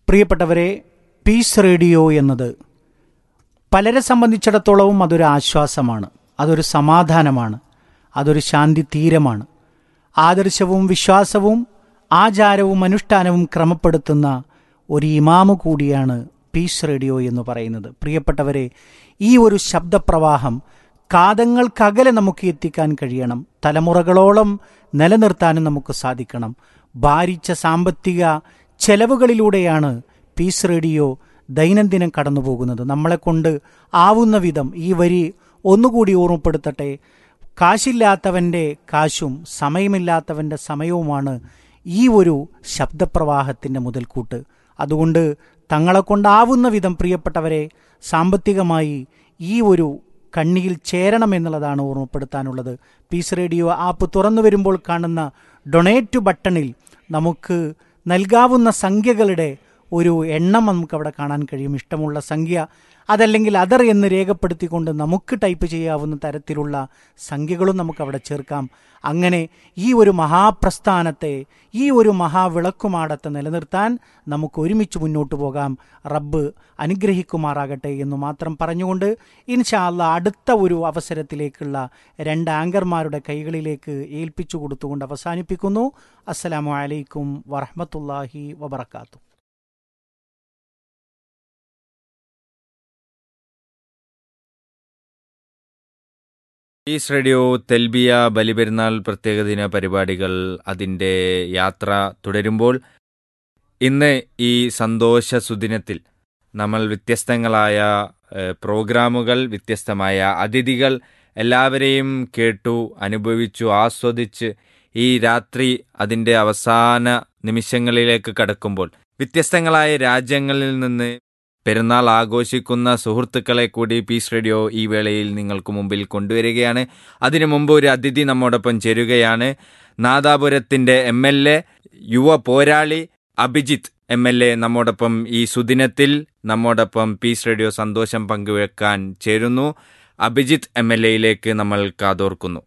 പ്രിയപ്പെട്ടവരെ piece radio എന്നത് പലരെ സംബന്ധിച്ചിടത്തോളവും അതൊരു ആശ്വാസമാണ് അതൊരു സമാധാനമാണ് അതൊരു ശാന്തി തീരമാണ് ആദർശവും വിശ്വാസവും ആചാരവും അനുഷ്ഠാനവും ക്രമപ്പെടുത്തുന്ന ഒരു ഇമാമു കൂടിയാണ് പീസ് റേഡിയോ എന്ന് പറയുന്നത് പ്രിയപ്പെട്ടവരെ ഈ ഒരു ശബ്ദപ്രവാഹം കാതങ്ങൾക്കകലെ നമുക്ക് എത്തിക്കാൻ കഴിയണം തലമുറകളോളം നിലനിർത്താനും നമുക്ക് സാധിക്കണം ഭാരിച്ച സാമ്പത്തിക ചെലവുകളിലൂടെയാണ് പീസ് റേഡിയോ ദൈനംദിനം കടന്നു പോകുന്നത് നമ്മളെ കൊണ്ട് ആവുന്ന വിധം ഈ വരി ഒന്നുകൂടി ഓർമ്മപ്പെടുത്തട്ടെ കാശില്ലാത്തവൻ്റെ കാശും സമയമില്ലാത്തവൻ്റെ സമയവുമാണ് ഈ ഒരു ശബ്ദപ്രവാഹത്തിൻ്റെ മുതൽക്കൂട്ട് അതുകൊണ്ട് തങ്ങളെ കൊണ്ടാവുന്ന വിധം പ്രിയപ്പെട്ടവരെ സാമ്പത്തികമായി ഈ ഒരു കണ്ണിയിൽ ചേരണമെന്നുള്ളതാണ് ഓർമ്മപ്പെടുത്താനുള്ളത് പീസ് റേഡിയോ ആപ്പ് തുറന്നു വരുമ്പോൾ കാണുന്ന ഡൊണേറ്റ് ബട്ടണിൽ നമുക്ക് നൽകാവുന്ന സംഖ്യകളുടെ ഒരു എണ്ണം നമുക്ക് അവിടെ കാണാൻ കഴിയും ഇഷ്ടമുള്ള സംഖ്യ അതല്ലെങ്കിൽ അതർ എന്ന് രേഖപ്പെടുത്തിക്കൊണ്ട് നമുക്ക് ടൈപ്പ് ചെയ്യാവുന്ന തരത്തിലുള്ള സംഖ്യകളും നമുക്ക് അവിടെ ചേർക്കാം അങ്ങനെ ഈ ഒരു മഹാപ്രസ്ഥാനത്തെ ഈ ഒരു മഹാവിളക്കുമാടത്തെ നിലനിർത്താൻ നമുക്ക് ഒരുമിച്ച് മുന്നോട്ട് പോകാം റബ്ബ് അനുഗ്രഹിക്കുമാറാകട്ടെ എന്ന് മാത്രം പറഞ്ഞുകൊണ്ട് ഇൻഷാല്ല അടുത്ത ഒരു അവസരത്തിലേക്കുള്ള രണ്ട് ആങ്കർമാരുടെ കൈകളിലേക്ക് ഏൽപ്പിച്ചു കൊടുത്തുകൊണ്ട് അവസാനിപ്പിക്കുന്നു അസ്സലാമു അലൈക്കും വറഹമത്തല്ലാഹി വബർക്കാത്തു ഈസ് റേഡിയോ തെൽബിയ ബലിപെരുന്നാൾ പ്രത്യേക ദിന പരിപാടികൾ അതിൻ്റെ യാത്ര തുടരുമ്പോൾ ഇന്ന് ഈ സന്തോഷ സുദിനത്തിൽ നമ്മൾ വ്യത്യസ്തങ്ങളായ ഏഹ്, പ്രോഗ്രാമുകൾ വ്യത്യസ്തമായ അതിഥികൾ എല്ലാവരെയും കേട്ടു അനുഭവിച്ചു ആസ്വദിച്ച് ഈ രാത്രി അതിൻ്റെ അവസാന നിമിഷങ്ങളിലേക്ക് കടക്കുമ്പോൾ വ്യത്യസ്തങ്ങളായ രാജ്യങ്ങളിൽ നിന്ന് പെരുന്നാൾ ആഘോഷിക്കുന്ന സുഹൃത്തുക്കളെ കൂടി പീസ് റേഡിയോ ഈ വേളയിൽ നിങ്ങൾക്ക് മുമ്പിൽ കൊണ്ടുവരികയാണ് അതിനു മുമ്പ് ഒരു അതിഥി നമ്മോടൊപ്പം ചേരുകയാണ് നാദാപുരത്തിന്റെ എം എൽ എ യുവ പോരാളി അഭിജിത്ത് എം എൽ എ നമ്മോടൊപ്പം ഈ സുദിനത്തിൽ നമ്മോടൊപ്പം പീസ് റേഡിയോ സന്തോഷം പങ്കുവെക്കാൻ ചേരുന്നു അഭിജിത്ത് എം എൽ എയിലേക്ക് നമ്മൾ കാതോർക്കുന്നു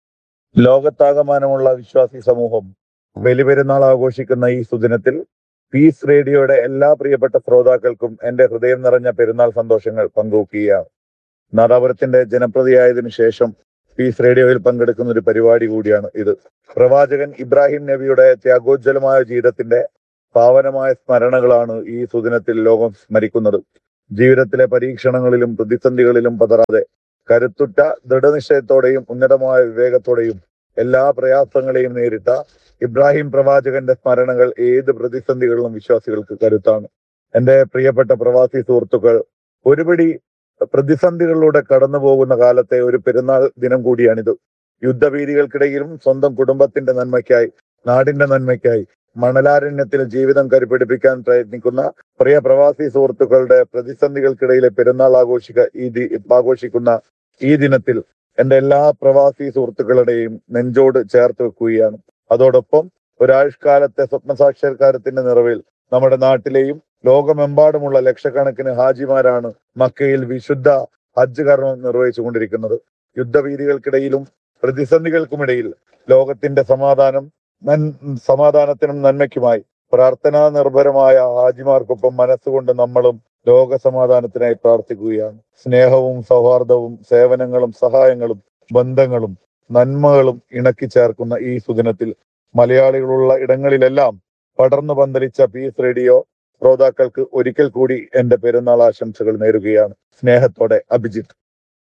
ലോകത്താകമാനമുള്ള വിശ്വാസി സമൂഹം ബലിപെരുന്നാൾ ആഘോഷിക്കുന്ന ഈ സുദിനത്തിൽ പീസ് റേഡിയോയുടെ എല്ലാ പ്രിയപ്പെട്ട ശ്രോതാക്കൾക്കും എന്റെ ഹൃദയം നിറഞ്ഞ പെരുന്നാൾ സന്തോഷങ്ങൾ പങ്കുവയ്ക്കുകയാണ് നാദാപുരത്തിന്റെ ജനപ്രതിയായതിനു ശേഷം പീസ് റേഡിയോയിൽ പങ്കെടുക്കുന്ന ഒരു പരിപാടി കൂടിയാണ് ഇത് പ്രവാചകൻ ഇബ്രാഹിം നബിയുടെ ത്യാഗോജ്വലമായ ജീവിതത്തിന്റെ പാവനമായ സ്മരണകളാണ് ഈ സുദിനത്തിൽ ലോകം സ്മരിക്കുന്നത് ജീവിതത്തിലെ പരീക്ഷണങ്ങളിലും പ്രതിസന്ധികളിലും പതറാതെ കരുത്തുറ്റ ദൃഢനിശ്ചയത്തോടെയും ഉന്നതമായ വിവേകത്തോടെയും എല്ലാ പ്രയാസങ്ങളെയും നേരിട്ട ഇബ്രാഹിം പ്രവാചകന്റെ സ്മരണകൾ ഏത് പ്രതിസന്ധികളിലും വിശ്വാസികൾക്ക് കരുത്താണ് എന്റെ പ്രിയപ്പെട്ട പ്രവാസി സുഹൃത്തുക്കൾ ഒരുപടി പ്രതിസന്ധികളിലൂടെ കടന്നു പോകുന്ന കാലത്തെ ഒരു പെരുന്നാൾ ദിനം കൂടിയാണിത് യുദ്ധഭീതികൾക്കിടയിലും സ്വന്തം കുടുംബത്തിന്റെ നന്മയ്ക്കായി നാടിന്റെ നന്മയ്ക്കായി മണലാരണ്യത്തിൽ ജീവിതം കരുപിടിപ്പിക്കാൻ പ്രയത്നിക്കുന്ന പ്രിയ പ്രവാസി സുഹൃത്തുക്കളുടെ പ്രതിസന്ധികൾക്കിടയിലെ പെരുന്നാൾ ആഘോഷിക്ക ഈ ദി- ആഘോഷിക്കുന്ന ഈ ദിനത്തിൽ എന്റെ എല്ലാ പ്രവാസി സുഹൃത്തുക്കളുടെയും നെഞ്ചോട് ചേർത്ത് വെക്കുകയാണ് അതോടൊപ്പം ഒരാഴ്ചക്കാലത്തെ സ്വപ്ന സാക്ഷാത്കാരത്തിന്റെ നിറവിൽ നമ്മുടെ നാട്ടിലെയും ലോകമെമ്പാടുമുള്ള ലക്ഷക്കണക്കിന് ഹാജിമാരാണ് മക്കയിൽ വിശുദ്ധ ഹജ്ജ് കർമ്മം നിർവഹിച്ചുകൊണ്ടിരിക്കുന്നത് യുദ്ധഭീതികൾക്കിടയിലും പ്രതിസന്ധികൾക്കുമിടയിൽ ലോകത്തിന്റെ സമാധാനം നൻ സമാധാനത്തിനും നന്മയ്ക്കുമായി പ്രാർത്ഥനാ നിർഭരമായ ഹാജിമാർക്കൊപ്പം മനസ്സുകൊണ്ട് നമ്മളും ലോക സമാധാനത്തിനായി പ്രാർത്ഥിക്കുകയാണ് സ്നേഹവും സൗഹാർദ്ദവും സേവനങ്ങളും സഹായങ്ങളും ബന്ധങ്ങളും നന്മകളും ഇണക്കി ചേർക്കുന്ന ഈ സുദിനത്തിൽ മലയാളികളുള്ള ഇടങ്ങളിലെല്ലാം പടർന്നു പന്തലിച്ച പീസ് റേഡിയോ ശ്രോതാക്കൾക്ക് ഒരിക്കൽ കൂടി എന്റെ പെരുന്നാൾ ആശംസകൾ നേരുകയാണ് സ്നേഹത്തോടെ അഭിജിത്ത്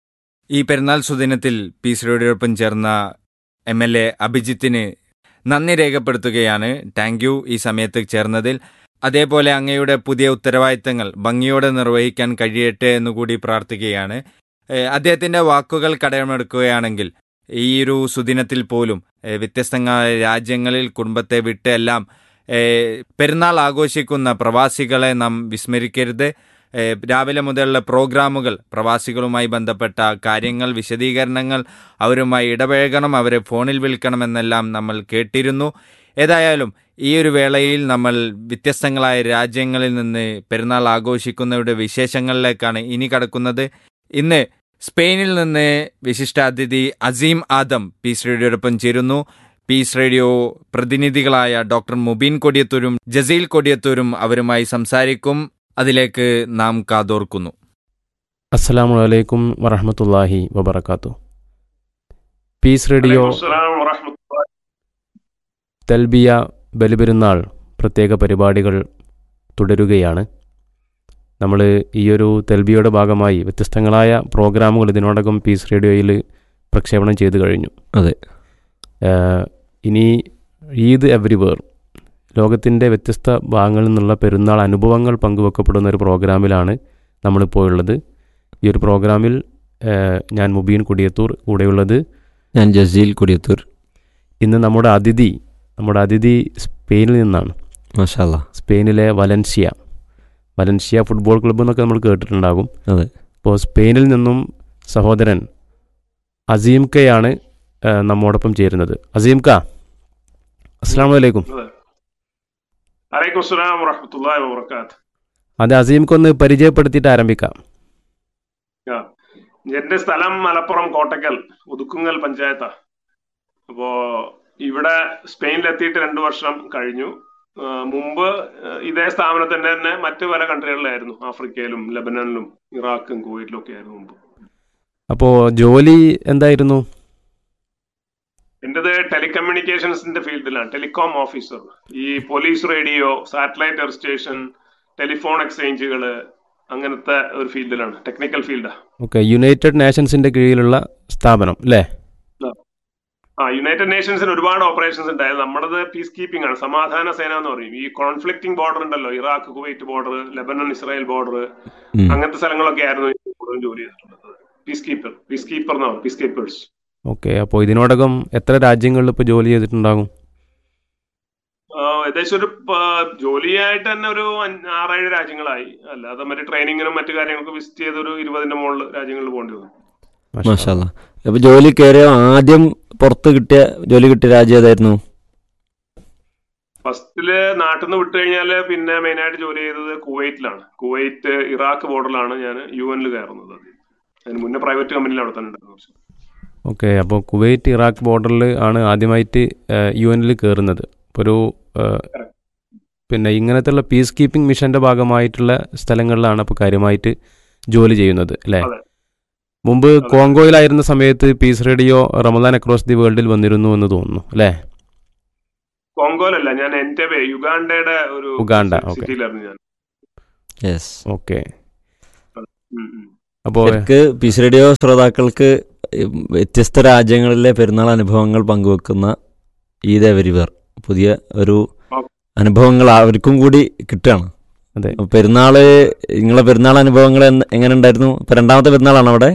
ഈ പെരുന്നാൾ സുദിനത്തിൽ പീസ് റേഡിയോടൊപ്പം ചേർന്ന എം എൽ എ അഭിജിത്തിന് നന്ദി രേഖപ്പെടുത്തുകയാണ് താങ്ക് യു ഈ സമയത്ത് ചേർന്നതിൽ അതേപോലെ അങ്ങയുടെ പുതിയ ഉത്തരവാദിത്തങ്ങൾ ഭംഗിയോടെ നിർവഹിക്കാൻ കഴിയട്ടെ എന്നുകൂടി പ്രാർത്ഥിക്കുകയാണ് ഏഹ് അദ്ദേഹത്തിന്റെ വാക്കുകൾ കടമെടുക്കുകയാണെങ്കിൽ ഈ ഒരു സുദിനത്തിൽ പോലും ഏഹ് വ്യത്യസ്തങ്ങളായ രാജ്യങ്ങളിൽ കുടുംബത്തെ വിട്ട് എല്ലാം ഏഹ് പെരുന്നാൾ ആഘോഷിക്കുന്ന പ്രവാസികളെ നാം വിസ്മരിക്കരുത് ഏഹ് രാവിലെ മുതലുള്ള പ്രോഗ്രാമുകൾ പ്രവാസികളുമായി ബന്ധപ്പെട്ട കാര്യങ്ങൾ വിശദീകരണങ്ങൾ അവരുമായി ഇടപഴകണം അവരെ ഫോണിൽ വിളിക്കണമെന്നെല്ലാം നമ്മൾ കേട്ടിരുന്നു ഏതായാലും ഈ ഒരു വേളയിൽ നമ്മൾ വ്യത്യസ്തങ്ങളായ രാജ്യങ്ങളിൽ നിന്ന് പെരുന്നാൾ ആഘോഷിക്കുന്നവരുടെ വിശേഷങ്ങളിലേക്കാണ് ഇനി കടക്കുന്നത് ഇന്ന് സ്പെയിനിൽ നിന്ന് വിശിഷ്ടാതിഥി അസീം ആദം പീസ് റേഡിയോടൊപ്പം ചേരുന്നു പീസ് റേഡിയോ പ്രതിനിധികളായ ഡോക്ടർ മുബീൻ കൊടിയത്തൂരും ജസീൽ കൊടിയത്തൂരും അവരുമായി സംസാരിക്കും അതിലേക്ക് നാം കാതോർക്കുന്നു അസ്സലാമു അലൈക്കും വറഹമത്തല്ലാഹി വബർക്കാത്തു പീസ് റേഡിയോ അലൈക്കുസ്സലാം വറഹ്മത്തുള്ളാഹി. തെൽബിയ ബലിപെരുന്നാൾ പ്രത്യേക പരിപാടികൾ തുടരുകയാണ് നമ്മൾ ഈയൊരു തെൽബിയയുടെ ഭാഗമായി വ്യത്യസ്തങ്ങളായ പ്രോഗ്രാമുകൾ ഇതിനോടകം പീസ് റേഡിയോയിൽ പ്രക്ഷേപണം ചെയ്തു കഴിഞ്ഞു അതെ. ഏഹ്, ഇനി ഈദ് എവരിവേർ ലോകത്തിൻ്റെ വ്യത്യസ്ത ഭാഗങ്ങളിൽ നിന്നുള്ള പെരുന്നാൾ അനുഭവങ്ങൾ പങ്കുവെക്കപ്പെടുന്ന ഒരു പ്രോഗ്രാമിലാണ് നമ്മളിപ്പോൾ ഉള്ളത് ഈ ഒരു പ്രോഗ്രാമിൽ ഏഹ്, ഞാൻ മുബീൻ കൊടിയത്തൂർ കൂടെയുള്ളത് ഞാൻ ജസീൽ കൊടിയത്തൂർ ഇന്ന് നമ്മുടെ അതിഥി നമ്മുടെ അതിഥി സ്പെയിനിൽ നിന്നാണ് മാഷാല്ല സ്പെയിനിലെ വലൻസിയ വലൻസിയ ഫുട്ബോൾ ക്ലബ്ബ് എന്നൊക്കെ നമ്മൾ കേട്ടിട്ടുണ്ടാകും അതെ. അപ്പോൾ സ്പെയിനിൽ നിന്നും സഹോദരൻ അസീം കയാണ് ആ, നമ്മോടൊപ്പം ചേരുന്നത് അസീം ക അസ്സാം വലൈക്കും അലൈക്കുസ്സലാം വറഹ്മത്തുള്ളാഹി വബറകാത്ത് അത് അസീംക്കൊന്ന് പരിചയപ്പെടുത്തിയിട്ട് ആരംഭിക്കാം എന്റെ സ്ഥലം മലപ്പുറം കോട്ടക്കൽ ഒതുക്കുങ്ങൽ പഞ്ചായത്താ അപ്പോ ഇവിടെ സ്പെയിനിലെത്തിയിട്ട് രണ്ടു വർഷം കഴിഞ്ഞു ആ, മുമ്പ് ആ, ഇതേ സ്ഥാപനത്തിൽ തന്നെ മറ്റു പല കൺട്രികളിലായിരുന്നു ആഫ്രിക്കയിലും ലബനനിലും ഇറാഖും കുവൈറ്റിലും ഒക്കെ ആയിരുന്നു മുമ്പ് അപ്പോൾ ജോലി എന്തായിരുന്നു എന്റേത് ടെലികമ്മ്യൂണിക്കേഷൻസിന്റെ ഫീൽഡിലാണ് ടെലികോം ഓഫീസർ ഈ police radio satellite air station telephone എക്സ്ചേഞ്ചുകള് അങ്ങനത്തെ ഒരു ഫീൽഡിലാണ് ടെക്നിക്കൽ ഫീൽഡാ ഓക്കെ യുണൈറ്റഡ് നേഷൻസിൻ്റെ കീഴിലുള്ള സ്ഥാപനം അല്ലേ ആ യുണൈറ്റഡ് നേഷൻസിന് ഒരുപാട് ഓപ്പറേഷൻസ് ഉണ്ടായത് നമ്മുടേത് പീസ് കീപ്പിംഗ് ആണ് സമാധാന സേന എന്ന് പറയും ഈ കോൺഫ്ലിക്റ്റിംഗ് ബോർഡർ ഉണ്ടല്ലോ Iraq Kuwait border Lebanon Israel border ഉം. അങ്ങനത്തെ സ്ഥലങ്ങളൊക്കെ ആയിരുന്നു ഞാൻ കൂടുതലും ജോലി ചെയ്തിട്ടുള്ളത് പീസ് കീപ്പർ പീസ് കീപ്പർ എന്നാണ് പീസ് കീപ്പേഴ്സ് ഓക്കെ അപ്പോൾ ഇതിനോടകം എത്ര രാജ്യങ്ങളിൽ ഇപ്പോൾ ജോലി ചെയ്തിട്ടുണ്ടാകും ഏകദേശം ഒരു പ- ജോലിയായിട്ട് തന്നെ ഒരു അഞ്ച്- ആറേഴ് രാജ്യങ്ങളായി അല്ലാതെ മറ്റേ ട്രെയിനിങ്ങിനും മറ്റു കാര്യങ്ങൾക്ക് വിസിറ്റ് ചെയ്ത ഒരു ഇരുപതിന്റെ മുകളിൽ രാജ്യങ്ങളിൽ പോകേണ്ടി വന്നു മാഷാ മാഷാല്ല അപ്പൊ ജോലി കയറിയ ആദ്യം പുറത്ത് കിട്ടിയ ജോലി കിട്ടിയ രാജ്യം ഏതായിരുന്നു ഫസ്റ്റില് നാട്ടിൽ നിന്ന് വിട്ടു കഴിഞ്ഞാല് പിന്നെ മെയിനായിട്ട് ജോലി ചെയ്തത് കുവൈറ്റിലാണ് കുവൈറ്റ് ഇറാഖ് ബോർഡറിലാണ് ഞാൻ യു എനിൽ കയറുന്നത് അതിന് മുന്നേ പ്രൈവറ്റ് കമ്പനിയിൽ അവിടെ തന്നെ ഉണ്ടായിരുന്നു ഓക്കെ അപ്പോൾ കുവൈറ്റ് ഇറാഖ് ബോർഡറിൽ ആണ് ആദ്യമായിട്ട് യു എനിൽ കയറുന്നത് അപ്പോൾ ഒരു ഏഹ്, പിന്നെ ഇങ്ങനത്തെയുള്ള പീസ് കീപ്പിംഗ് മിഷന്റെ ഭാഗമായിട്ടുള്ള സ്ഥലങ്ങളിലാണ് അപ്പോൾ കാര്യമായിട്ട് ജോലി ചെയ്യുന്നത് അല്ലേ അതെ. മുമ്പ് കോങ്കോയിലായിരുന്ന സമയത്ത് Peace Radio Ramadan across the വേൾഡിൽ വന്നിരുന്നു എന്ന് തോന്നുന്നു അല്ലേ കോങ്കോലല്ല ഞാൻ എൻറ്റബെ യുഗാണ്ടയുടെ ഒരു ഉഗാണ്ട, ഓക്കേ. സിറ്റിയിലായിരുന്നു ഞാൻ യെസ് ഓക്കെ ഉം, ഉം. അപ്പോൾ ശരിക്ക് പീസ് റേഡിയോ ശ്രോതാക്കൾക്ക് വ്യത്യസ്ത രാജ്യങ്ങളിലെ പെരുന്നാൾ അനുഭവങ്ങൾ പങ്കുവെക്കുന്ന ഈദ് എവരിവർ പുതിയ ഒരു അനുഭവങ്ങൾ അവർക്കും കൂടി കിട്ടുകയാണ് അതെ. അപ്പൊ പെരുന്നാള് നിങ്ങളെ പെരുന്നാൾ അനുഭവങ്ങൾ എന്ന് എങ്ങനെ ഉണ്ടായിരുന്നു ഇപ്പൊ രണ്ടാമത്തെ പെരുന്നാളാണ് അവിടെ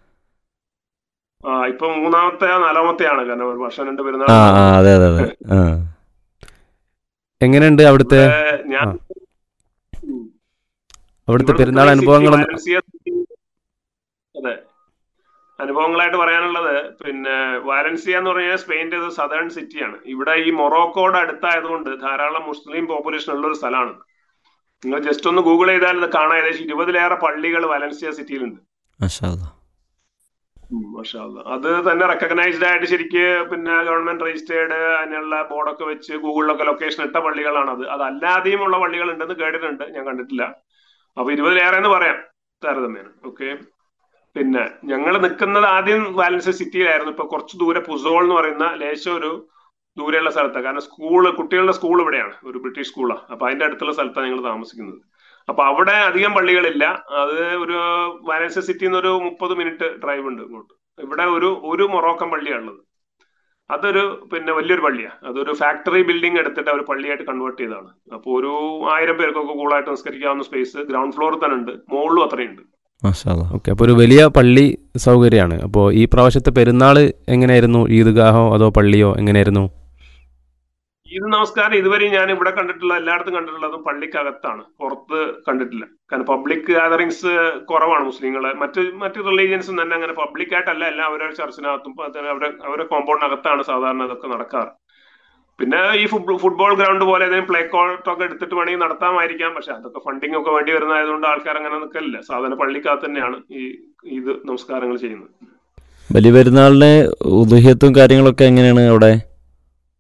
ആ ഇപ്പൊ മൂന്നാമത്തെ നാലാമത്തെ ആണ് കാരണം ഒരു വർഷം രണ്ട് പെരുന്നാൾ ആ ആ അതെ അതെ അതെ ആ എങ്ങനെയുണ്ട് അവിടുത്തെ ഇവിടെ ഞാൻ ആ. ഉം. അവിടുത്തെ ഇവിടുത്തെ പെരുന്നാൾ ഈ അനുഭവങ്ങൾ city, വാലൻസിയ city- അതെ അനുഭവങ്ങളായിട്ട് പറയാനുള്ളത് പിന്നെ വാലൻസിയ എന്ന് പറഞ്ഞാൽ സ്പെയിൻ്റെ ഒരു സദേൺ സിറ്റിയാണ് ഇവിടെ ഈ മൊറോക്കോയുടെ അടുത്തായതുകൊണ്ട് ധാരാളം മുസ്ലിം പോപ്പുലേഷൻ ഉള്ള ഒരു സ്ഥലമാണ് നിങ്ങൾ ജസ്റ്റ് ഒന്ന് ഗൂഗിൾ ചെയ്താൽ ഇത് കാണാൻ ഏകദേശം ഇരുപതിലേറെ പള്ളികൾ വാലൻസിയ സിറ്റിയിലുണ്ട് മാഷാല്ലാ ഉം, മാഷാ അല്ലാ. അത് തന്നെ റെക്കഗ്നൈസ്ഡ് ആയിട്ട് ശരിക്ക് പിന്നെ ഗവൺമെന്റ് രജിസ്റ്റേർഡ് അതിനുള്ള ബോർഡൊക്കെ വെച്ച് ഗൂഗിളിലൊക്കെ ലൊക്കേഷൻ ഇട്ട പള്ളികളാണ് അത് അതല്ലാതെയും ഉള്ള പള്ളികൾ ഉണ്ടെന്ന് കേട്ടിട്ടുണ്ട് ഞാൻ കണ്ടിട്ടില്ല അപ്പൊ ഇരുപതിലേറെ എന്ന് പറയാം താരതമ്യേന ഓക്കെ പിന്നെ ഞങ്ങൾ നിൽക്കുന്നത് ആദ്യം വാലൻസ് സിറ്റിയിലായിരുന്നു ഇപ്പൊ കുറച്ച് ദൂരെ പുസോൾ എന്ന് പറയുന്ന ലേശം ഒരു ദൂരെയുള്ള സ്ഥലത്താണ് കാരണം സ്കൂള് കുട്ടികളുടെ സ്കൂൾ ഇവിടെയാണ് ഒരു ബ്രിട്ടീഷ് സ്കൂളാണ് അപ്പൊ അതിന്റെ അടുത്തുള്ള സ്ഥലത്താണ് ഞങ്ങൾ താമസിക്കുന്നത് അപ്പൊ അവിടെ അധികം പള്ളികളില്ല അത് ഒരു വാലൻസ് സിറ്റിയിൽ നിന്ന് ഒരു മുപ്പത് മിനിറ്റ് ഡ്രൈവ് ഉണ്ട് ഇങ്ങോട്ട് ഇവിടെ ഒരു ഒരു മൊറോക്കൻ പള്ളിയാണുള്ളത് അതൊരു പിന്നെ വലിയൊരു പള്ളിയാണ് അതൊരു ഫാക്ടറി ബിൽഡിംഗ് എടുത്തിട്ട് അവർ പള്ളിയായിട്ട് കൺവേർട്ട് ചെയ്തതാണ് അപ്പോൾ ഒരു ആയിരം പേർക്കൊക്കെ കൂളായിട്ട് നിസ്കരിക്കാവുന്ന സ്പേസ് ഗ്രൗണ്ട് ഫ്ലോറിൽ തന്നെ ഉണ്ട് മുകളിലും അത്രയുണ്ട് മാഷാല്ലാ ഓക്കെ അപ്പോൾ ഒരു വലിയ പള്ളി സൗകര്യമാണ് അപ്പോൾ ഈ പ്രാവശ്യത്തെ പെരുന്നാൾ എങ്ങനെയായിരുന്നു ഈദ്ഗാഹോ അതോ പള്ളിയോ എങ്ങനെയായിരുന്നു ഈദ് നമസ്കാരം ഇതുവരെ ഞാൻ ഇവിടെ കണ്ടിട്ടുള്ള എല്ലായിടത്തും കണ്ടിട്ടുള്ളതും പള്ളിക്കകത്താണ് പുറത്ത് കണ്ടിട്ടില്ല കാരണം പബ്ലിക് ഗാദറിങ്സ് കുറവാണ് മുസ്ലിങ്ങളെ മറ്റ് മറ്റ് റിലീജിയൻസും തന്നെ അങ്ങനെ പബ്ലിക് ആയിട്ടല്ല എല്ലാം അവരുടെ ചർച്ചിനകത്തും അത് അവരുടെ അവരുടെ കോമ്പൗണ്ടിനകത്താണ് സാധാരണ ഇതൊക്കെ നടക്കാറ് പിന്നെ ഈ ഫുട്ബോൾ ഫുട്ബോൾ ഗ്രൗണ്ട് പോലെ ഏതെങ്കിലും പ്ലേ കോർട്ടൊക്കെ എടുത്തിട്ട് വേണമെങ്കിൽ നടത്താമായിരിക്കാം പക്ഷെ അതൊക്കെ ഫണ്ടിങ് ഒക്കെ വേണ്ടി വരുന്നതായതുകൊണ്ട് ആൾക്കാർ അങ്ങനെ നിൽക്കലില്ല സാധാരണ പള്ളിക്കകത്ത് തന്നെയാണ് ഈ ഇത് നമസ്കാരങ്ങൾ ചെയ്യുന്നത് വലിയ പെരുന്നാളിന് ഉദുഹ്യത്തും കാര്യങ്ങളൊക്കെ എങ്ങനെയാണ് അവിടെ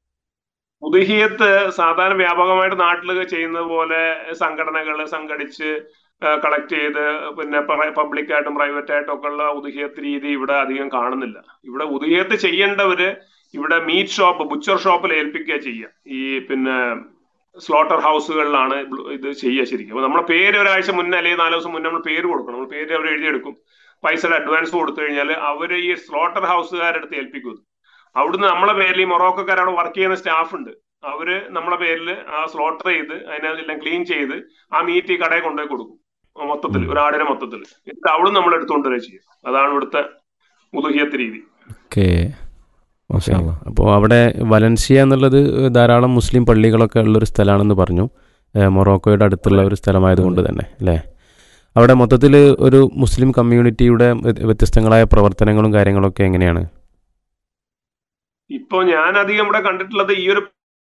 ഉദഹിയത്ത് സാധാരണ വ്യാപകമായിട്ട് നാട്ടിൽ ചെയ്യുന്നത് പോലെ സംഘടനകൾ സംഘടിച്ച് കളക്ട് ചെയ്ത് പിന്നെ പബ്ലിക്കായിട്ടും പ്രൈവറ്റ് ആയിട്ടും ഒക്കെ ഉള്ള ഉദഹിയത്ത് രീതി ഇവിടെ അധികം കാണുന്നില്ല ഇവിടെ ഉദഹിയത്ത് ചെയ്യേണ്ടവര് ഇവിടെ മീറ്റ് ഷോപ്പ് ബുച്ചർ ഷോപ്പിൽ ഏൽപ്പിക്കുക ചെയ്യുക ഈ പിന്നെ സ്ലോട്ടർ ഹൗസുകളിലാണ് ഇത് ചെയ്യുക ശരിക്കും അപ്പൊ നമ്മളെ പേര് ഒരാഴ്ച മുന്നേ അല്ലെങ്കിൽ നാല് ദിവസം മുന്നേ നമ്മൾ പേര് കൊടുക്കണം നമ്മൾ പേര് അവർ എഴുതിയെടുക്കും പൈസയുടെ അഡ്വാൻസ് കൊടുത്തു കഴിഞ്ഞാൽ അവർ ഈ സ്ലോട്ടർ ഹൗസുകാരുടെ അടുത്ത് ഏൽപ്പിക്കും അവിടുന്ന് നമ്മളെ പേരിൽ ഈ മൊറോക്കോക്കാർ അവിടെ വർക്ക് ചെയ്യുന്ന സ്റ്റാഫ് ഉണ്ട് അവര് നമ്മളെ പേരിൽ ആ സ്ലോട്ടർ ചെയ്ത് അതിനെല്ലാം ക്ലീൻ ചെയ്ത് ആ മീറ്റ് ഈ കടയിൽ കൊണ്ടുപോയി കൊടുക്കും മൊത്തത്തിൽ ഒരാടിനെ മൊത്തത്തിൽ എന്നിട്ട് അവിടുന്ന് നമ്മൾ എടുത്തുകൊണ്ടുവരിക ചെയ്യും അതാണ് ഇവിടുത്തെ ഉദുഹിയത്ത് രീതി ഓക്കെ അപ്പോൾ അവിടെ വലൻസിയ എന്നുള്ളത് ധാരാളം മുസ്ലിം പള്ളികളൊക്കെ ഉള്ളൊരു സ്ഥലമാണെന്ന് പറഞ്ഞു ഏഹ് മൊറോക്കോയുടെ അടുത്തുള്ള ഒരു സ്ഥലമായതുകൊണ്ട് തന്നെ അല്ലേ അവിടെ മൊത്തത്തിൽ ഒരു മുസ്ലിം കമ്മ്യൂണിറ്റിയുടെ വ്യ- വ്യത്യസ്തങ്ങളായ പ്രവർത്തനങ്ങളും കാര്യങ്ങളൊക്കെ എങ്ങനെയാണ് ഇപ്പൊ ഞാൻ അധികം ഇവിടെ കണ്ടിട്ടുള്ളത് ഈ ഒരു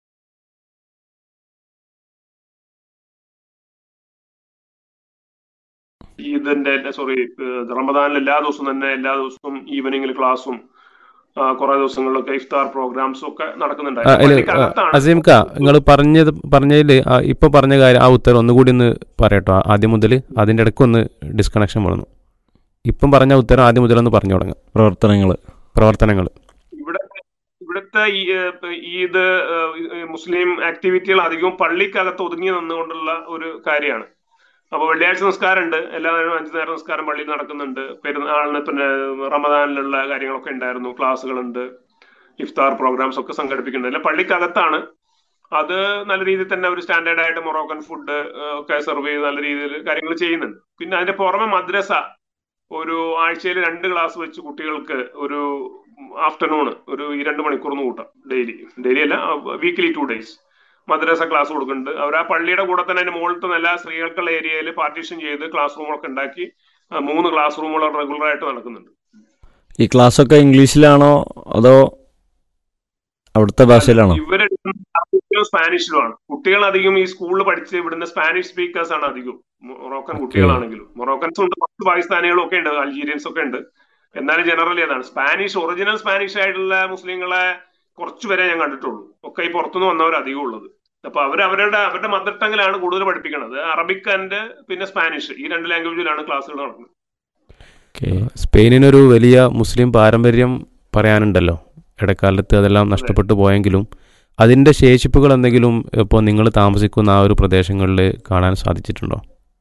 ഇതിന്റെ സോറി റമദാനിൽ എല്ലാ ദിവസവും തന്നെ എല്ലാ ദിവസവും ഈവനിങ്ങിൽ ക്ലാസ്സും കുറെ ദിവസങ്ങളിലൊക്കെ ഇഫ്താർ പ്രോഗ്രാംസും ഒക്കെ ആ, നടക്കുന്നുണ്ടായിരുന്നു ഇല്ല, പള്ളിക്കകത്താണ്. അസീംക്ക നിങ്ങൾ പറഞ്ഞത് പറഞ്ഞതിൽ ഇപ്പൊ പറഞ്ഞ കാര്യം ആ ഉത്തരം ഒന്നുകൂടി ഒന്ന് പറയട്ടോ ആദ്യം മുതൽ അതിന്റെ ഇടയ്ക്ക് ഒന്ന് ഡിസ്കണക്ഷൻ വന്നു ഇപ്പം പറഞ്ഞ ഉത്തരം ആദ്യം മുതൽ ഒന്ന് പറഞ്ഞു തുടങ്ങാം പ്രവർത്തനങ്ങൾ പ്രവർത്തനങ്ങൾ ഇവിടെ ഇവിടുത്തെ ഈ ഏഹ്, ഈദ് ഏഹ്, മുസ്ലിം ആക്ടിവിറ്റികൾ അധികവും പള്ളിക്കകത്ത് ഒതുങ്ങി നിന്നുകൊണ്ടുള്ള ഒരു കാര്യമാണ് അപ്പൊ വെള്ളിയാഴ്ച നിസ്കാരമുണ്ട് എല്ലാ നേരവും അഞ്ചു നേരം നിസ്കാരം പള്ളിയിൽ നടക്കുന്നുണ്ട് പെരുന്നാളിന് പിന്നെ റമദാനിലുള്ള കാര്യങ്ങളൊക്കെ ഉണ്ടായിരുന്നു ക്ലാസ്സുകളുണ്ട് ഇഫ്താർ പ്രോഗ്രാംസ് ഒക്കെ സംഘടിപ്പിക്കുന്നുണ്ട് അല്ല പള്ളിക്കകത്താണ് അത് നല്ല രീതിയിൽ തന്നെ ഒരു സ്റ്റാൻഡേർഡ് ആയിട്ട് മൊറോക്കൻ ഫുഡ് ഒക്കെ സെർവ് ചെയ്ത് നല്ല രീതിയിൽ കാര്യങ്ങൾ ചെയ്യുന്നുണ്ട് പിന്നെ അതിന്റെ പുറമെ മദ്രസ ഒരു ആഴ്ചയിൽ രണ്ട് ക്ലാസ് വെച്ച് കുട്ടികൾക്ക് ഒരു ആഫ്റ്റർനൂൺ ഒരു ഈ രണ്ട് മണിക്കൂർന്ന് കൂട്ടാം ഡെയിലി ഡെയിലി അല്ല വീക്ക്ലി ടു ഡേയ്സ് മദ്രസ ക്ലാസ് കൊടുക്കുന്നുണ്ട് അവർ ആ പള്ളിയുടെ കൂടെ തന്നെ അതിന്റെ മുകളിലത്തെ നല്ല സ്ത്രീകൾക്കുള്ള ഏരിയയിൽ പാർട്ടീഷൻ ചെയ്ത് ക്ലാസ് റൂമൊക്കെ ഉണ്ടാക്കി ആ, മൂന്ന് ക്ലാസ് റൂമുകൾ റെഗുലർ ആയിട്ട് നടക്കുന്നുണ്ട് ഈ ക്ലാസ്സൊക്കെ ഇംഗ്ലീഷിലാണോ അതോ അവിടുത്തെ ഭാഷയിലാണോ ഇവരെടുക്കുന്ന സ്പാനിഷിലുമാണ് കുട്ടികൾ അധികം ഈ സ്കൂളിൽ പഠിച്ച് ഇവിടുന്ന് സ്പാനിഷ് സ്പീക്കേഴ്സ് ആണ് അധികം മൊറോക്കൻ കുട്ടികളാണെങ്കിലും മൊറോക്കൻസ് ഉണ്ട് കുറച്ച് പാകിസ്ഥാനികളും ഒക്കെ ഉണ്ട് അൾജീരിയൻസ് ഒക്കെ ഉണ്ട് എന്നാലും ജനറലി അതാണ് സ്പാനിഷ് ഒറിജിനൽ സ്പാനിഷ് ആയിട്ടുള്ള മുസ്ലിങ്ങളെ കുറച്ചു പേരെ ഞാൻ കണ്ടിട്ടുള്ളൂ ഒക്കെ ഈ പുറത്തുനിന്ന് വന്നവർ അധികം ഉള്ളത് അപ്പൊ അവർ അവരുടെ അവരുടെ മദർ ടങ്ങിലാണ് കൂടുതൽ പഠിപ്പിക്കുന്നത് അറബിക് ആൻഡ് പിന്നെ സ്പാനിഷ് ഈ രണ്ട് ലാംഗ്വേജിലാണ് ക്ലാസ്സുകൾ നടക്കുന്നത് ഓക്കെ സ്പെയിനിനൊരു വലിയ മുസ്ലിം പാരമ്പര്യം പറയാനുണ്ടല്ലോ ഇടക്കാലത്ത് അതെല്ലാം നഷ്ടപ്പെട്ടു പോയെങ്കിലും അതിൻ്റെ ശേഷിപ്പുകൾ എന്തെങ്കിലും ഇപ്പോൾ നിങ്ങൾ താമസിക്കുന്ന ആ ഒരു പ്രദേശങ്ങളിൽ കാണാൻ സാധിച്ചിട്ടുണ്ടോ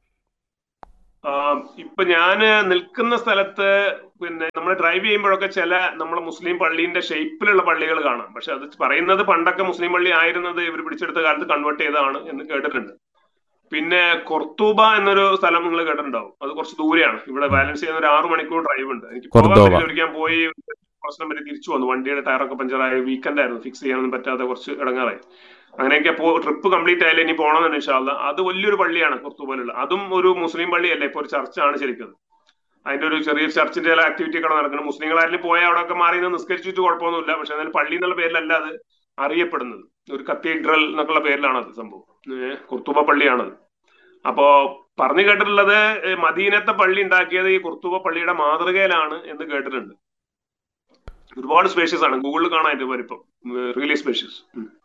ആഹ് ഇപ്പൊ ഞാന് നിൽക്കുന്ന സ്ഥലത്ത് പിന്നെ നമ്മൾ ഡ്രൈവ് ചെയ്യുമ്പോഴൊക്കെ ചില നമ്മളെ മുസ്ലിം പള്ളീന്റെ ഷേപ്പിലുള്ള പള്ളികൾ കാണാം പക്ഷെ അത് പറയുന്നത് പണ്ടൊക്കെ മുസ്ലിം പള്ളി ആയിരുന്നത് ഇവർ പിടിച്ചെടുത്ത കാലത്ത് കൺവേർട്ട് ചെയ്തതാണ് എന്ന് കേട്ടിട്ടുണ്ട് പിന്നെ കൊർത്തൂബ എന്നൊരു സ്ഥലം നിങ്ങൾ കേട്ടിട്ടുണ്ടാവും അത് കുറച്ച് ദൂരെയാണ് ഇവിടെ ബാലൻസ് ചെയ്യുന്ന ഒരു ആറു മണിക്കൂർ ഡ്രൈവ് ഉണ്ട് എനിക്ക് പോകാൻ കൊർദോബ. പറ്റില്ല. ഒരിക്കൽ ഞാൻ പോയി പ്രശ്നം വരെ തിരിച്ചു വന്നു വണ്ടിയുടെ ടയറൊക്കെ പഞ്ചറായ വീക്കെൻഡ് ആയിരുന്നു ഫിക്സ് ചെയ്യാനൊന്നും പറ്റാതെ കുറച്ച് ഇടങ്ങാറായി അങ്ങനെയൊക്കെ പോ ട്രിപ്പ് കംപ്ലീറ്റ് ആയാലും ഇനി പോകണമെന്ന് ഇൻഷാല്ല അത് വലിയൊരു പള്ളിയാണ് കുർത്തുപോലുള്ള അതും ഒരു മുസ്ലിം പള്ളിയല്ല ഇപ്പൊ ഒരു ചർച്ചാണ് ശരിക്കും അതിന്റെ ഒരു ചെറിയ ചർച്ചിന്റെ ചില ആക്ടിവിറ്റി ഒക്കെ നടക്കുന്നത് മുസ്ലിങ്ങളായാലും പോയാൽ അവിടെ ഒക്കെ മാറി നിന്ന് നിസ്കരിച്ചിട്ട് കുഴപ്പമൊന്നുമില്ല പക്ഷെ എന്നാലും പള്ളി എന്നുള്ള പേരിലല്ല അത് അറിയപ്പെടുന്നത് ഒരു കത്തീഡ്രൽ എന്നൊക്കെയുള്ള പേരിലാണ് അത് സംഭവം ഏഹ് കുർത്തുബ പള്ളിയാണത് അപ്പോ പറഞ്ഞു കേട്ടിട്ടുള്ളത് ഏഹ് മദീനത്തെ പള്ളി ഉണ്ടാക്കിയത് ഈ കുർത്തുബ പള്ളിയുടെ മാതൃകയിലാണ് എന്ന് കേട്ടിട്ടുണ്ട് ഒരുപാട് സ്പേഷ്യസ് ആണ് ഗൂഗിളിൽ കാണാൻ അതിന്റെ വലിപ്പം റിയലി സ്പേഷ്യസ്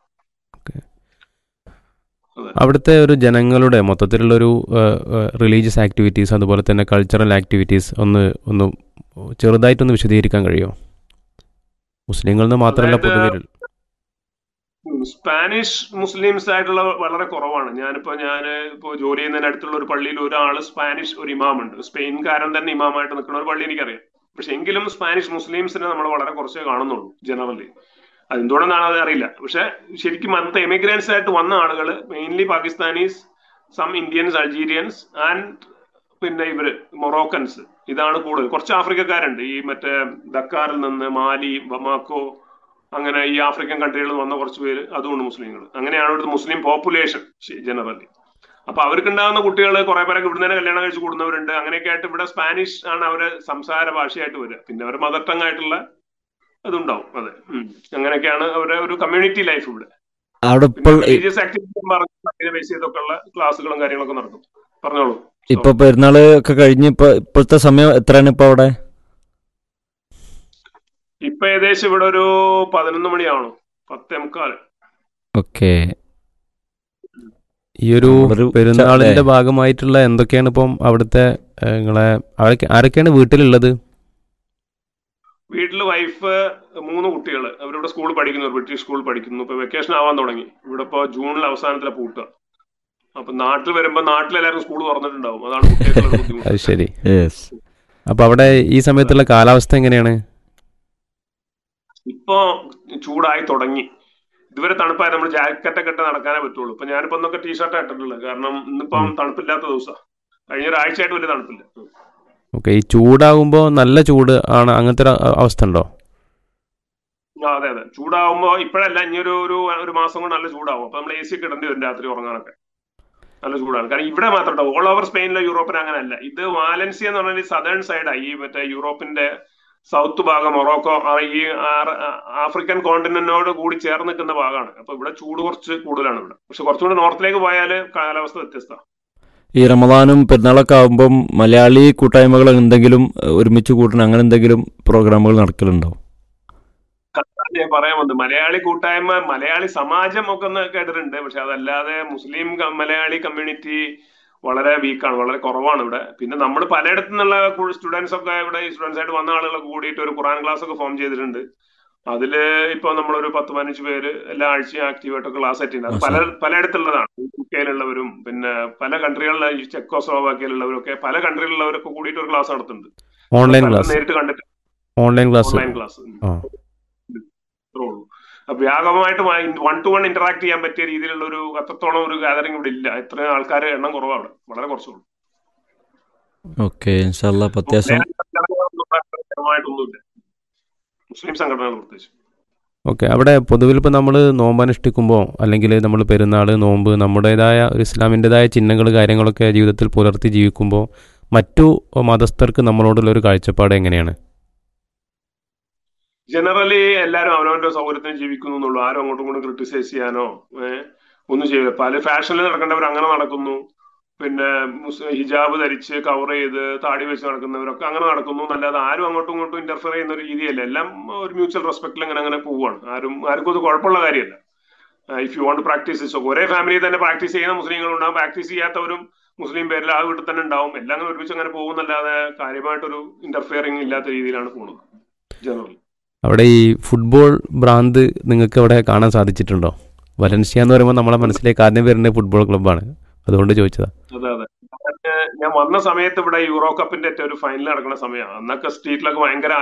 അവിടുത്തെ ഒരു ജനങ്ങളുടെ മൊത്തത്തിലുള്ളൊരു റിലീജിയസ് ആക്ടിവിറ്റീസ് അതുപോലെ തന്നെ കൾച്ചറൽ ആക്ടിവിറ്റീസ് ഒന്ന് ഒന്ന് ചെറുതായിട്ടൊന്ന് വിശദീകരിക്കാൻ കഴിയുമോ മുസ്ലിങ്ങളിൽ നിന്ന് മാത്രമല്ല അതായത് പൊതുവെ സ്പാനിഷ് മുസ്ലിംസ് ആയിട്ടുള്ള വളരെ കുറവാണ് ഞാനിപ്പോ ഞാൻ ഇപ്പോ ജോലി ചെയ്യുന്നതിന് അടുത്തുള്ള ഒരു പള്ളിയിൽ ഒരാള് സ്പാനിഷ് ഒരു ഇമാമുണ്ട് സ്പെയിൻകാരൻ തന്നെ ഇമാമായിട്ട് നിൽക്കുന്ന ഒരു പള്ളി എനിക്കറിയാം പക്ഷെ എങ്കിലും സ്പാനിഷ് മുസ്ലിംസിനെ നമ്മൾ വളരെ കുറച്ചേ കാണുന്നുള്ളൂ ജനറലി അതെന്തുകൊണ്ടെന്നാണ് അത് അറിയില്ല പക്ഷെ ശരിക്കും അന്നത്തെ എമിഗ്രൻസ് ആയിട്ട് വന്ന ആളുകൾ mainly Pakistanis some Indians Algerians and പിന്നെ ഇവര് മൊറോക്കൻസ് ഇതാണ് കൂടുതൽ കുറച്ച് ആഫ്രിക്കക്കാരുണ്ട് ഈ മറ്റേ ദക്കാറിൽ നിന്ന് മാലി ബമാക്കോ അങ്ങനെ ഈ ആഫ്രിക്കൻ കൺട്രികളിൽ നിന്ന് വന്ന കുറച്ച് പേര് അതുകൊണ്ട് മുസ്ലിങ്ങൾ അങ്ങനെയാണ് ഇവിടുത്തെ മുസ്ലിം പോപ്പുലേഷൻ ജനറലി അപ്പൊ അവർക്കുണ്ടാകുന്ന കുട്ടികൾ കുറെ പേരൊക്കെ ഇവിടുന്ന് തന്നെ കല്യാണം കഴിച്ച് കൂടുന്നവരുണ്ട് അങ്ങനെയൊക്കെ ആയിട്ട് ഇവിടെ സ്പാനിഷ് ആണ് അവരെ സംസാര ഭാഷയായിട്ട് വരിക പിന്നെ അവർ മദർ ടങ് ആയിട്ടുള്ള അതുണ്ടാവും അതെ ഉം. അങ്ങനെയൊക്കെയാണ് അവരുടെ ഒരു കമ്മ്യൂണിറ്റി ലൈഫ് ഇവിടെ അവിടെ പിന്നെ ഇപ്പോൾ റിലീജിയസ് ആക്ടിവിറ്റി പറഞ്ഞ ബേസ് ചെയ്തൊക്കെ ഉള്ള ക്ലാസ്സുകളും കാര്യങ്ങളൊക്കെ നടക്കും പറഞ്ഞോളൂ ഇപ്പൊ പെരുന്നാള് ഒക്കെ കഴിഞ്ഞ് ഇപ്പൊ ഇപ്പോഴത്തെ സമയം എത്രയാണ് ഇപ്പൊ അവിടെ ഇപ്പൊ ഏകദേശം ഇവിടെ ഒരു പതിനൊന്ന് മണിയാവണം പത്തേ മുക്കാല് ഓക്കെ ഈ ഒരു ഒരു പെരുന്നാളിന്റെ ച- ഭാഗമായിട്ടുള്ള എന്തൊക്കെയാണ് ഇപ്പം അവിടുത്തെ ഏഹ്, നിങ്ങളെ ആരൊക്കെ ആരൊക്കെയാണ് വീട്ടിലുള്ളത് വീട്ടില് വൈഫ് മൂന്ന് കുട്ടികൾ അവരിവിടെ സ്കൂളിൽ പഠിക്കുന്നു ബ്രിട്ടീഷ് സ്കൂളിൽ പഠിക്കുന്നു ഇപ്പൊ വെക്കേഷൻ ആവാൻ തുടങ്ങി ഇവിടെ ഇപ്പൊ ജൂണിൽ അവസാനത്തിലെ പൂട്ടുക അപ്പൊ നാട്ടിൽ വരുമ്പോ നാട്ടിലെല്ലാവരും സ്കൂൾ തുറന്നിട്ടുണ്ടാവും അതാണ് കുട്ടികൾക്കുള്ള ബുദ്ധിമുട്ട് അത് ശരി യെസ് അപ്പൊ അവിടെ ഈ സമയത്തുള്ള കാലാവസ്ഥ എങ്ങനെയാണ് ഇപ്പൊ ചൂടായി തുടങ്ങി ഇതുവരെ തണുപ്പായി നമ്മൾ ജാക്കറ്റ് ഒക്കെ ഇട്ട് നടക്കാനേ പറ്റുള്ളൂ ഇപ്പൊ ഞാനിപ്പോ ഒന്നൊക്കെ ടീഷർട്ട് ഇട്ടിട്ടുള്ളത് കാരണം ഇന്നിപ്പം ഉം. തണുപ്പില്ലാത്ത ദിവസം കഴിഞ്ഞ ഒരാഴ്ചയായിട്ട് വലിയ തണുപ്പില്ല ഉം. ഓക്കെ ഈ ചൂടാകുമ്പോൾ നല്ല ചൂട് ആണ് അങ്ങനത്തെ ഒരു അ- അവസ്ഥ ഉണ്ടോ ആ, അതെ അതെ ചൂടാവുമ്പോ ഇപ്പോഴല്ല ഇനി ഒരു ഒരു ഒരു മാസം കൊണ്ട് നല്ല ചൂടാവും അപ്പൊ നമ്മൾ എ സി ഒക്കെ ഇടേണ്ടി വരും രാത്രി ഉറങ്ങാനൊക്കെ നല്ല ചൂടാണ് കാരണം ഇവിടെ മാത്രം ഉണ്ടാവും ഓൾ ഓവർ സ്പെയിനിലോ യൂറോപ്പിന് അങ്ങനെയല്ല ഇത് വാലൻസിയ എന്ന് പറഞ്ഞാൽ സദേൺ സൈഡാണ് ഈ മറ്റേ യൂറോപ്പിന്റെ സൗത്ത് ഭാഗം മൊറോക്കോ ആ ഈ ആ- ആ- ആഫ്രിക്കൻ കോണ്ടിനെന്റിനോട് കൂടി ചേർന്ന് നിൽക്കുന്ന ഭാഗമാണ് അപ്പൊ ഇവിടെ ചൂട് കുറച്ച് കൂടുതലാണ് ഇവിടെ പക്ഷെ കുറച്ചുകൂടി നോർത്തിലേക്ക് പോയാൽ കാലാവസ്ഥ വ്യത്യസ്തമാണ് ഈ റമദാനും പെരുന്നാളൊക്കെ ആകുമ്പം മലയാളി കൂട്ടായ്മകൾ എന്തെങ്കിലും ഏഹ്, ഒരുമിച്ച് കൂട്ടണം അങ്ങനെ എന്തെങ്കിലും പ്രോഗ്രാമുകൾ നടക്കലുണ്ടോ ഞാൻ പറയാൻ വന്നത് മലയാളി കൂട്ടായ്മ മലയാളി സമാജം ഒക്കെ ഒന്ന് കേട്ടിട്ടുണ്ട് പക്ഷെ അതല്ലാതെ മുസ്ലിം ക- മലയാളി കമ്മ്യൂണിറ്റി വളരെ വീക്കാണ് വളരെ കുറവാണ് ഇവിടെ പിന്നെ നമ്മൾ പലയിടത്തു നിന്നുള്ള സ്റ്റുഡൻസ് ഒക്കെ ഇവിടെ ഈ സ്റ്റുഡൻസ് ആയിട്ട് വന്ന ആളുകളൊക്കെ കൂടിയിട്ട് ഒരു ഖുറാൻ ക്ലാസ് ഒക്കെ ഫോം ചെയ്തിട്ടുണ്ട് അതില് ഇപ്പൊ നമ്മളൊരു പത്ത് പതിനഞ്ച് പേര് എല്ലാ ആഴ്ചയും ആക്റ്റീവായിട്ട് ക്ലാസ് അറ്റൻഡ് അത് പല പലയിടത്തുള്ളതാണ് യു കെയിലുള്ളവരും പിന്നെ പല കൺട്രികളിലെ ഈ ചെക്കോസ്ലോവാക്കിയയിലുള്ളവരും ഒക്കെ പല കൺട്രിയിലുള്ളവരൊക്കെ കൂടിയിട്ട് ഒരു ക്ലാസ് നടത്തുന്നുണ്ട് ഓൺലൈൻ പലരും ക്ലാസ് നേരിട്ട് കണ്ടിട്ട് ഓൺലൈൻ ക്ലാസ് ഓൺലൈൻ ക്ലാസ് ആ അത്രേ ഉള്ളൂ അപ്പൊ വ്യാപകമായിട്ട് വൺ ടു വൺ ഇന്ററാക്ട് ചെയ്യാൻ പറ്റിയ രീതിയിലുള്ള ഒരു അത്രത്തോളം ഒരു ഗാദറിംഗ് ഇവിടെ ഇല്ല ഇത്രയും ആൾക്കാർ എണ്ണം കുറവാണ് വളരെ കുറച്ചുള്ളൂ ഓക്കെ ഇൻഷാല്ല അപ്പൊ അത്യാവശ്യം സംഘടനകളൊന്നുമില്ല മുസ്ലിം സംഘടനകൾ പ്രത്യേകിച്ച് ഓക്കെ അവിടെ പൊതുവിൽ ഇപ്പോൾ നമ്മൾ നോമ്പ് അനുഷ്ഠിക്കുമ്പോൾ അല്ലെങ്കിൽ നമ്മൾ പെരുന്നാൾ നോമ്പ് നമ്മുടേതായ ഒരു ഇസ്ലാമിൻ്റെതായ ചിഹ്നങ്ങൾ കാര്യങ്ങളൊക്കെ ജീവിതത്തിൽ പുലർത്തി ജീവിക്കുമ്പോൾ മറ്റു മതസ്ഥർക്ക് നമ്മളോടുള്ള ഒരു കാഴ്ചപ്പാട് എങ്ങനെയാണ് ജനറലി എല്ലാവരും അവനവന്റെ സൗകര്യത്തിന് ജീവിക്കുന്നു എന്നുള്ളൂ ആരും അങ്ങോട്ടും ഇങ്ങോട്ടും ക്രിട്ടിസൈസ് ചെയ്യാനോ ഏഹ് ഒന്നും ചെയ്യില്ല പല ഫാഷനിൽ നടക്കേണ്ടവർ അങ്ങനെ നടക്കുന്നു പിന്നെ മുസ് ഹിജാബ് ധരിച്ച് കവർ ചെയ്ത് താടി വെച്ച് നടക്കുന്നവരൊക്കെ അങ്ങനെ നടക്കുന്നു എന്നല്ലാതെ ആരും അങ്ങോട്ടും ഇങ്ങോട്ടും ഇന്റർഫിയർ ചെയ്യുന്ന ഒരു രീതിയല്ല എല്ലാം ഒരു മ്യൂച്വൽ റെസ്പെക്റ്റിൽ അങ്ങനെ അങ്ങനെ പോവുകയാണ് ആരും ആർക്കും അത് കുഴപ്പമുള്ള കാര്യമല്ല if you want practice this ഒരേ ഫാമിലിയിൽ തന്നെ പ്രാക്ടീസ് ചെയ്യുന്ന മുസ്ലിങ്ങളുണ്ടാവും പ്രാക്ടീസ് ചെയ്യാത്തവരും മുസ്ലിം പേരിൽ ആ വീട്ടിൽ തന്നെ ഉണ്ടാവും എല്ലാം അങ്ങനെ ഒരുമിച്ച് അങ്ങനെ പോകുന്നല്ലാതെ കാര്യമായിട്ടൊരു ഇന്റർഫിയറിംഗ് ഇല്ലാത്ത രീതിയിലാണ് പോകുന്നത് ജനറലി അവിടെ ഈ ഫുട്ബോൾ ഭ്രാന്ത് നിങ്ങൾക്ക് അവിടെ കാണാൻ സാധിച്ചിട്ടുണ്ടോ വലൻസിയ എന്ന് പറയുമ്പോൾ നമ്മളെ മനസ്സിലേക്ക് ആദ്യം വരുന്നത് ഫുട്ബോൾ ക്ലബ്ബാണ് അതുകൊണ്ട് ചോദിച്ചതാ അതെ അതെ ഞാൻ വന്ന സമയത്ത് ഇവിടെ യൂറോ കപ്പിന്റെ ഏറ്റവും ഒരു ഫൈനൽ നടക്കുന്ന സമയമാണ് അന്നൊക്കെ സ്ട്രീറ്റിലൊക്കെ ഭയങ്കര